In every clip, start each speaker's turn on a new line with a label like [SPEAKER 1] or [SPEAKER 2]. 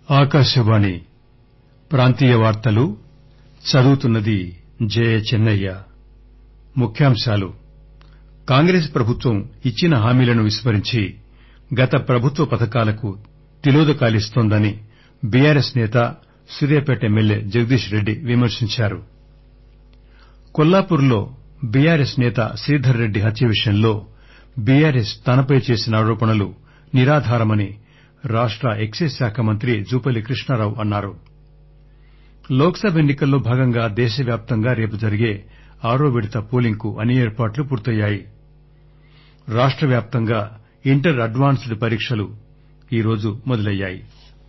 [SPEAKER 1] ఆకాశవాణి ప్రాంతీయ వార్తలు చదువుతున్నది జయచెన్నయ్య ముఖ్యాంశాలు కాంగ్రెస్ ప్రభుత్వం ఇచ్చిన హామీలను విస్మరించి గత ప్రభుత్వ పథకాలకు తిలోదకాలిస్తోందని బీఆర్ఎస్ నేత సూర్యాపేట ఎమ్మెల్యే జగదీష్ రెడ్డి విమర్శించారు కొల్లాపూర్లో బీఆర్ఎస్ నేత శ్రీధర్ రెడ్డి హత్య విషయంలో బీఆర్ఎస్ తనపై చేసిన ఆరోపణలు నిరాధారమని రాష్ట ఎక్సైజ్ శాఖ మంత్రి జూపల్లి కృష్ణారావు అన్నారు లోక్ సభ ఎన్ని కల్లో భాగంగా దేశవ్యాప్తంగా రేపు జరిగే ఆరో విడత పోలింగ్ కు అన్ని ఏర్పాట్లు పూర్తయ్యాయి రాష్ట వ్యాప్తంగా ఇంటర్ అడ్వాన్స్డ్ పరీక్షలు ఈరోజు మొదలయ్యాయి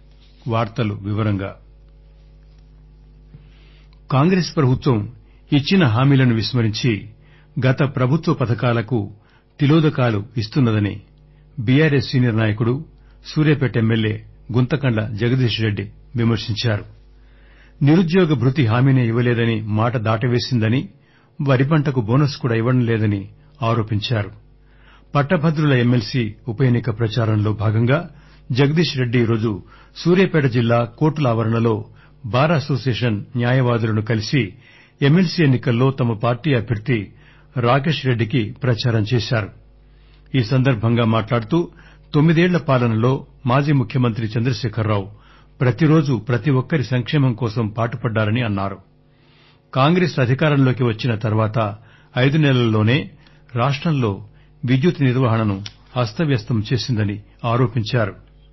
[SPEAKER 1] కాంగ్రెస్ ప్రభుత్వం ఇచ్చిన హామీలను విస్మరించి గత ప్రభుత్వ పథకాలకు తిలోదకాలు ఇస్తున్నదని బీఆర్ఎస్ సీనియర్ నాయకుడు సూర్యాపేట ఎమ్మెల్యే గుంతకండ్ల జగదీష్ రెడ్డి విమర్శించారు నిరుద్యోగ భృతి హామీనే ఇవ్వలేదని మాట దాటవేసిందని వరి పంటకు బోనస్ కూడా ఇవ్వడం లేదని ఆరోపించారు పట్టభద్రుల ఎమ్మెల్సీ ఉప ఎన్నిక ప్రచారంలో భాగంగా జగదీష్ రెడ్డి ఈరోజు సూర్యాపేట జిల్లా కోర్టుల ఆవరణలో బార్ అసోసియేషన్ న్యాయవాదులను కలిసి ఎమ్మెల్సీ ఎన్ని కల్లో తమ పార్టీ అభ్యర్థి రాకేష్ రెడ్డికి ప్రచారం చేశారు ఈ సందర్బంగా మాట్లాడుతూ తొమ్మిదేళ్ల పాలనలో మాజీ ముఖ్యమంత్రి చంద్రశేఖరరావు ప్రతిరోజూ ప్రతి ఒక్కరి సంక్షేమం కోసం పాటుపడ్డారని అన్నారు కాంగ్రెస్ అధికారంలోకి వచ్చిన తర్వాత ఐదు నెలల్లోనే రాష్టంలో విద్యుత్ నిర్వహణను అస్తవ్యస్తం చేసిందని ఆరోపించారు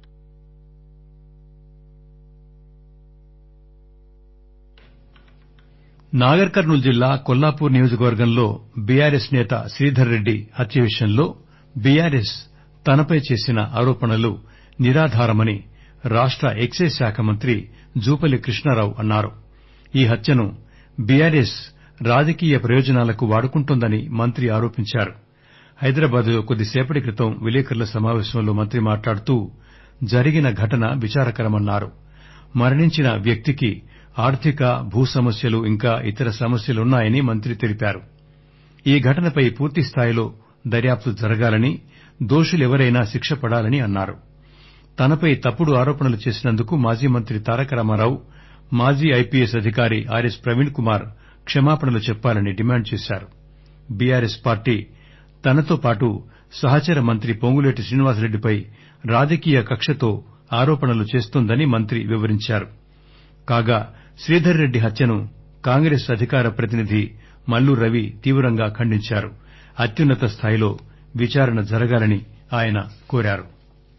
[SPEAKER 1] నాగర్ కర్నూల్ జిల్లా కొల్లాపూర్ నియోజకవర్గంలో బీఆర్ఎస్ నేత శ్రీధర్ రెడ్డి హత్య విషయంలో బీఆర్ఎస్ తనపై చేసిన ఆరోపణలు నిరాధారమని రాష్ట ఎక్సైజ్ శాఖ మంత్రి జూపల్లి కృష్ణారావు అన్నారు ఈ హత్యను బీఆర్ఎస్ రాజకీయ ప్రయోజనాలకు వాడుకుంటోందని మంత్రి ఆరోపించారు హైదరాబాద్ లో కొద్దిసేపటి క్రితం విలేకరుల సమావేశంలో మంత్రి మాట్లాడుతూ జరిగిన ఘటన విచారకరమన్నారు మరణించిన వ్యక్తికి ఆర్థిక భూ సమస్యలు ఇంకా ఇతర సమస్యలున్నాయని మంత్రి తెలిపారు ఈ ఘటనపై పూర్తిస్థాయిలో దర్యాప్తు జరగాలని దోషులెవరైనా శిక్ష పడాలని అన్నారు తనపై తప్పుడు ఆరోపణలు చేసినందుకు మాజీ మంత్రి తారక రామారావు మాజీ ఐపీఎస్ అధికారి ఆర్ఎస్ ప్రవీణ్ కుమార్ క్షమాపణలు చెప్పాలని డిమాండ్ చేశారు బీఆర్ఎస్ పార్టీ తనతో పాటు సహచర మంత్రి పొంగులేటి శ్రీనివాసరెడ్డిపై రాజకీయ కక్షతో ఆరోపణలు చేస్తోందని మంత్రి వివరించారు కాగా శ్రీధర్ రెడ్డి హత్యను కాంగ్రెస్ అధికార ప్రతినిధి మల్లు రవి తీవ్రంగా ఖండించారు అత్యున్నత స్థాయిలో విచారణ జరగాలని ఆయన కోరారు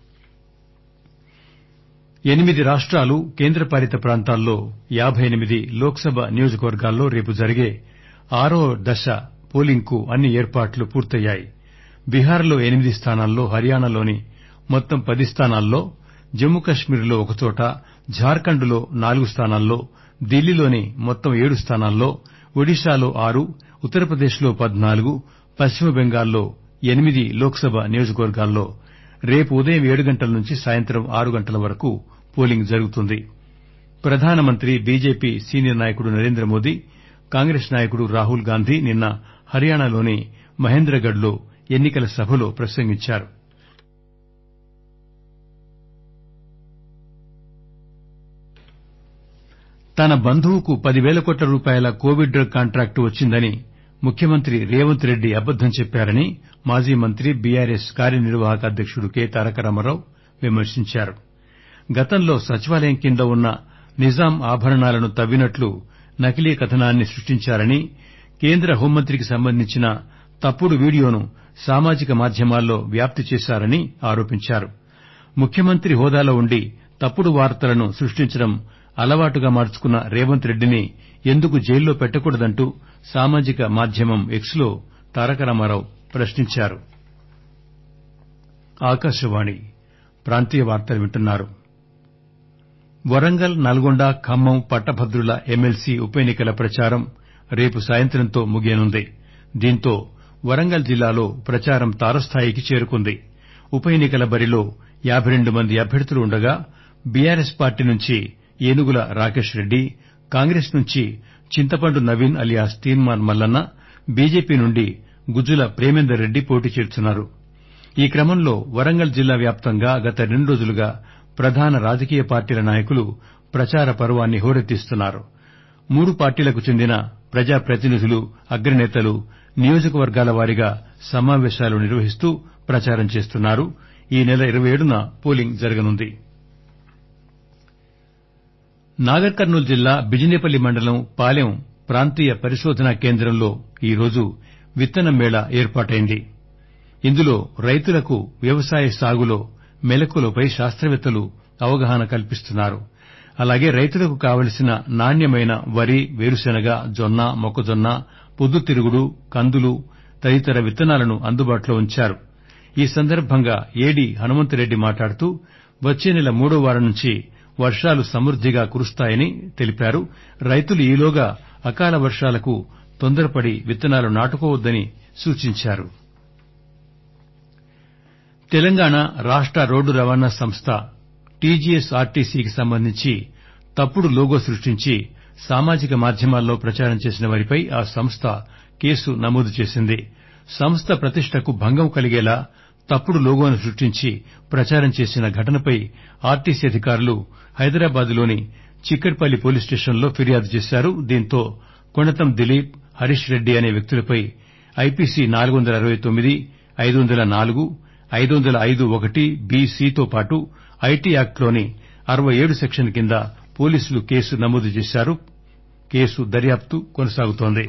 [SPEAKER 1] ఎనిమిది రాష్టాలు కేంద్రపాలిత ప్రాంతాల్లో యాబై ఎనిమిది లోక్ సభ నియోజకవర్గాల్లో రేపు జరిగే ఆరో దశ పోలింగ్ కు అన్ని ఏర్పాట్లు పూర్తయ్యాయి బీహార్ లో ఎనిమిది స్థానాల్లో హర్యానాలోని మొత్తం పది స్థానాల్లో జమ్మూ కశ్మీర్ లో ఒకచోట జార్ఖండ్ లో నాలుగు స్థానాల్లో ఢిల్లీలోని మొత్తం ఏడు స్థానాల్లో ఒడిశాలో ఆరు ఉత్తరప్రదేశ్ లో పద్నాలుగు పశ్చిమ బెంగాల్లో ఎనిమిది లోక్ సభ నియోజకవర్గాల్లో రేపు ఉదయం ఏడు గంటల నుంచి సాయంత్రం ఆరు గంటల వరకు పోలింగ్ జరుగుతుంది ప్రధానమంత్రి బీజేపీ సీనియర్ నాయకుడు నరేంద్రమోదీ కాంగ్రెస్ నాయకుడు రాహుల్ గాంధీ నిన్న హర్యానాలోని మహేంద్రగఢ్ లో ఎన్నికల సభలో ప్రసంగించారు తన బంధువుకు పదివేల కోట్ల రూపాయల కోవిడ్ డ్రగ్ కాంట్రాక్టు వచ్చిందని ముఖ్యమంత్రి రేవంత్ రెడ్డి అబద్దం చెప్పారని మాజీ మంత్రి బీఆర్ఎస్ కార్యనిర్వాహక అధ్యకుడు కె తారక రామారావు విమర్శించారు గతంలో సచివాలయం కింద ఉన్న నిజాం ఆభరణాలను తవ్వినట్లు నకిలీ కథనాన్ని సృష్టించారని కేంద్ర హోంమంత్రికి సంబంధించిన తప్పుడు వీడియోను సామాజిక మాధ్యమాల్లో వ్యాప్తి చేశారని ఆరోపించారు ముఖ్యమంత్రి హోదాలో ఉండి తప్పుడు వార్తలను సృష్టించడం అలవాటుగా మార్చుకున్న రేవంత్ రెడ్డిని ఎందుకు జైల్లో పెట్టకూడదంటూ సామాజిక మాధ్యమం ఎక్స్ లో తారక రామారావు ప్రశ్నించారు వరంగల్ నల్గొండ ఖమ్మం పట్టభద్రుల ఎమ్మెల్సీ ఉప ఎన్నికల ప్రచారం రేపు సాయంత్రంతో ముగియనుంది దీంతో వరంగల్ జిల్లాలో ప్రచారం తారస్థాయికి చేరుకుంది ఉప ఎన్నికల బరిలో యాబై రెండు మంది అభ్యర్థులు ఉండగా బీఆర్ఎస్ పార్టీ నుంచి ఏనుగుల రాకేష్ రెడ్డి కాంగ్రెస్ నుంచి చింతపండు నవీన్ అలియాస్ తీన్మార్ మల్లన్న బీజేపీ నుండి గుజ్జుల ప్రేమేందర్ రెడ్డి పోటీ చేస్తున్నారు ఈ క్రమంలో వరంగల్ జిల్లా వ్యాప్తంగా గత రెండు రోజులుగా ప్రధాన రాజకీయ పార్టీల నాయకులు ప్రచార పర్వాన్ని హోరెత్తిస్తున్నారు మూడు పార్టీలకు చెందిన ప్రజాప్రతినిధులు అగ్రనేతలు నియోజకవర్గాల వారీగా సమావేశాలు నిర్వహిస్తూ ప్రచారం చేస్తున్నారు ఈ నెల ఇరవై ఏడున పోలింగ్ జరగనుంది నాగర్ కర్నూలు జిల్లా బిజినేపల్లి మండలం పాలెం ప్రాంతీయ పరిశోధనా కేంద్రంలో ఈరోజు విత్తన మేళా ఏర్పాటైంది ఇందులో రైతులకు వ్యవసాయ సాగులో మెలకువలపై శాస్త్రవేత్తలు అవగాహన కల్పిస్తున్నారు అలాగే రైతులకు కావలసిన నాణ్యమైన వరి వేరుశెనగ జొన్న మొక్కజొన్న పొద్దుతిరుగుడు కందులు తదితర విత్తనాలను అందుబాటులో ఉంచారు ఈ సందర్భంగా ఏడీ హనుమంతరెడ్డి మాట్లాడుతూ వచ్చే నెల మూడో వారం నుంచి వర్షాలు సమృద్దిగా కురుస్తాయని తెలిపారు రైతులు ఈలోగా అకాల వర్షాలకు తొందరపడి విత్తనాలు నాటుకోవద్దని సూచించారు తెలంగాణ రాష్ట రోడ్డు రవాణా సంస్థ టీజీఎస్ ఆర్టీసీకి సంబంధించి తప్పుడు లోగో సృష్టించి సామాజిక మాధ్యమాల్లో ప్రచారం చేసిన వారిపై ఆ సంస్థ కేసు నమోదు చేసింది సంస్థ ప్రతిష్టకు భంగం కలిగేలా తప్పుడు లోగోను సృష్టించి ప్రచారం చేసిన ఘటనపై ఆర్టీసీ అధికారులు హైదరాబాద్లోని చిక్కడపల్లి పోలీస్ స్టేషన్లో ఫిర్యాదు చేశారు దీంతో కొణతం దిలీప్ హరీష్ రెడ్డి అనే వ్యక్తులపై ఐపీసీ నాలుగు వందల అరవై తొమ్మిది ఐదు వందల నాలుగు ఐదు వందల ఐదు ఒకటి బి సితో పాటు ఐటీ యాక్ట్లోని అరవై ఏడు సెక్షన్ కింద పోలీసులు కేసు నమోదు చేశారు కేసు దర్యాప్తు కొనసాగుతోంది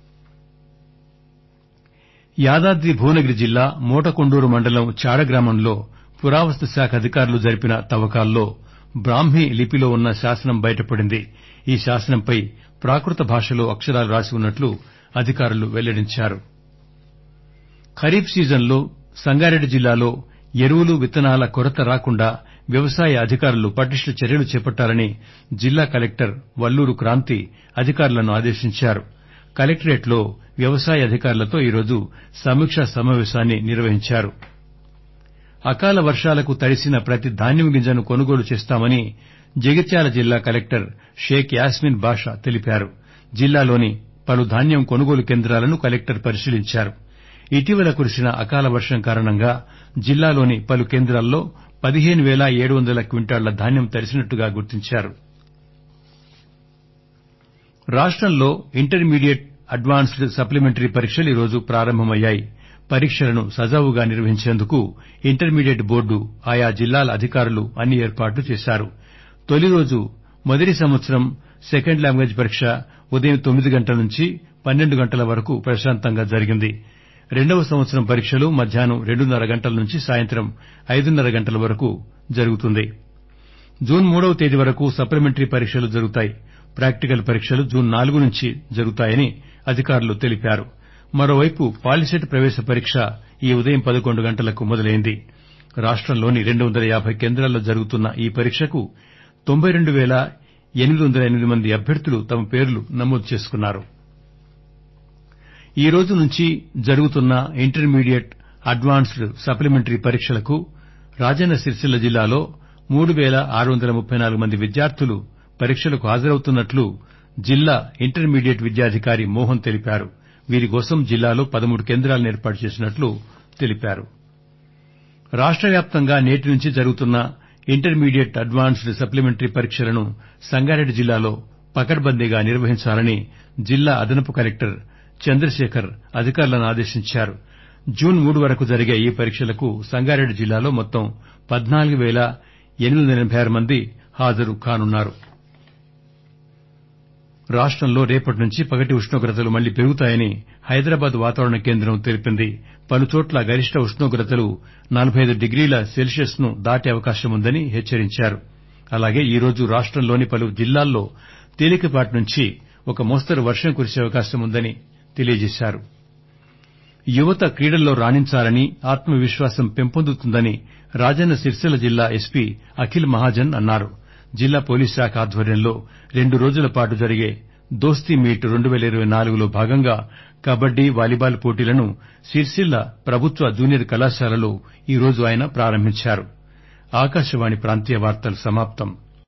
[SPEAKER 1] యాదాద్రి భువనగిరి జిల్లా మోటకొండూరు మండలం చాడ గ్రామంలో పురావస్తు శాఖ అధికారులు జరిపిన తవ్వకాల్లో బ్రాహ్మీ లిపిలో ఉన్న శాసనం బయటపడింది ఈ శాసనంపై ప్రాకృత భాషలో అక్షరాలు రాసి ఉన్నట్లు అధికారులు వెల్లడించారు ఖరీఫ్ సీజన్లో సంగారెడ్డి జిల్లాలో ఎరువులు విత్తనాల కొరత రాకుండా వ్యవసాయ అధికారులు పటిష్ట చర్యలు చేపట్టాలని జిల్లా కలెక్టర్ వల్లూరు క్రాంతి అధికారులను ఆదేశించారు కలెక్టరేట్లో వ్యవసాయ అధికారులతో ఈరోజు సమీక్షా సమావేశాన్ని నిర్వహించారు అకాల వర్షాలకు తడిసిన ప్రతి ధాన్యం గింజను కొనుగోలు చేస్తామని జగిత్యాల జిల్లా కలెక్టర్ షేక్ యాస్మిన్ బాషా తెలిపారు జిల్లాలోని పలు ధాన్యం కొనుగోలు కేంద్రాలను కలెక్టర్ పరిశీలించారు ఇటీవల కురిసిన అకాల వర్షం కారణంగా జిల్లాలోని పలు కేంద్రాల్లో పదిహేను పేల ఏడు వందల క్వింటాళ్ల ధాన్యం తడిసినట్టుగా గుర్తించారు రాష్టంలో ఇంటర్మీడియట్ అడ్వాన్స్డ్ సప్లిమెంటరీ పరీక్షలు ఈరోజు ప్రారంభమయ్యాయి పరీక్షలను సజావుగా నిర్వహించేందుకు ఇంటర్మీడియట్ బోర్డు ఆయా జిల్లాల అధికారులు అన్ని ఏర్పాట్లు చేశారు తొలి రోజు మొదటి సంవత్సరం సెకండ్ లాంగ్వేజ్ పరీక్ష ఉదయం తొమ్మిది గంటల నుంచి పన్నెండు గంటల వరకు ప్రశాంతంగా జరిగింది రెండవ సంవత్సరం పరీక్షలు మధ్యాహ్నం రెండున్నర గంటల నుంచి సాయంత్రం ఐదున్నర గంటల వరకు జరుగుతుంది జూన్ మూడవ తేదీ వరకు సప్లిమెంటరీ పరీక్షలు జరుగుతాయి ప్రాక్టికల్ పరీక్షలు జూన్ నాలుగు నుంచి జరుగుతాయని అధికారులు తెలిపారు మరోవైపు పాలిసెట్ ప్రవేశ పరీక్ష ఈ ఉదయం పదకొండు గంటలకు మొదలైంది రాష్టంలోని రెండు వందల యాబై కేంద్రాల్లో జరుగుతున్న ఈ పరీక్షకు తొంభై రెండు పేల ఎనిమిది వందల ఎనిమిది మంది అభ్యర్థులు తమ పేర్లు నమోదు చేసుకున్నారు ఈ రోజు నుంచి జరుగుతున్న ఇంటర్మీడియట్ అడ్వాన్స్డ్ సప్లిమెంటరీ పరీక్షలకు రాజన్న సిరిసిల్ల జిల్లాలో మూడు పేల ఆరు వందల ముప్పై నాలుగు మంది విద్యార్థులు పరీక్షలకు హాజరవుతున్నట్లు జిల్లా ఇంటర్మీడియట్ విద్యాధికారి మోహన్ తెలిపారు వీరి కోసం జిల్లాలో పదమూడు కేంద్రాలను ఏర్పాటు చేసినట్లు తెలిపారు రాష్ట వ్యాప్తంగా నేటి నుంచి జరుగుతున్న ఇంటర్మీడియట్ అడ్వాన్స్డ్ సప్లిమెంటరీ పరీక్షలను సంగారెడ్డి జిల్లాలో పకడ్బందీగా నిర్వహించాలని జిల్లా అదనపు కలెక్టర్ చంద్రశేఖర్ అధికారులను ఆదేశించారు జూన్ మూడు వరకు జరిగే ఈ పరీక్షలకు సంగారెడ్డి జిల్లాలో మొత్తం పద్నాలుగు పేల ఎనిమిది వందల ఎనబై ఆరు మంది హాజరు కానున్నారు రాష్టంలో రేపటి నుంచి పగటి ఉష్ణోగ్రతలు మళ్లీ పెరుగుతాయని హైదరాబాద్ వాతావరణ కేంద్రం తెలిపింది పలుచోట్ల గరిష్ట ఉష్ణోగ్రతలు నలబై ఐదు డిగ్రీల సెల్సియస్ ను దాటే అవకాశం ఉందని హెచ్చరించారు అలాగే ఈరోజు రాష్టంలోని పలు జిల్లాల్లో తేలికపాటి నుంచి ఒక మోస్తరు వర్షం కురిసే అవకాశం ఉందని తెలియజేశారు యువత క్రీడల్లో రాణించాలని ఆత్మవిశ్వాసం పెంపొందుతుందని రాజన్న సిరిసిల్ల జిల్లా ఎస్పీ అఖిల్ మహాజన్ అన్నారు జిల్లా పోలీస్ శాఖ ఆధ్వర్యంలో రెండు రోజుల పాటు జరిగే దోస్తీ మీట్ రెండు పేల ఇరవై నాలుగులో భాగంగా కబడ్డీ వాలీబాల్ పోటీలను సిరిసిల్ల ప్రభుత్వ జూనియర్ కళాశాలలో ఈరోజు ఆయన ప్రారంభించారు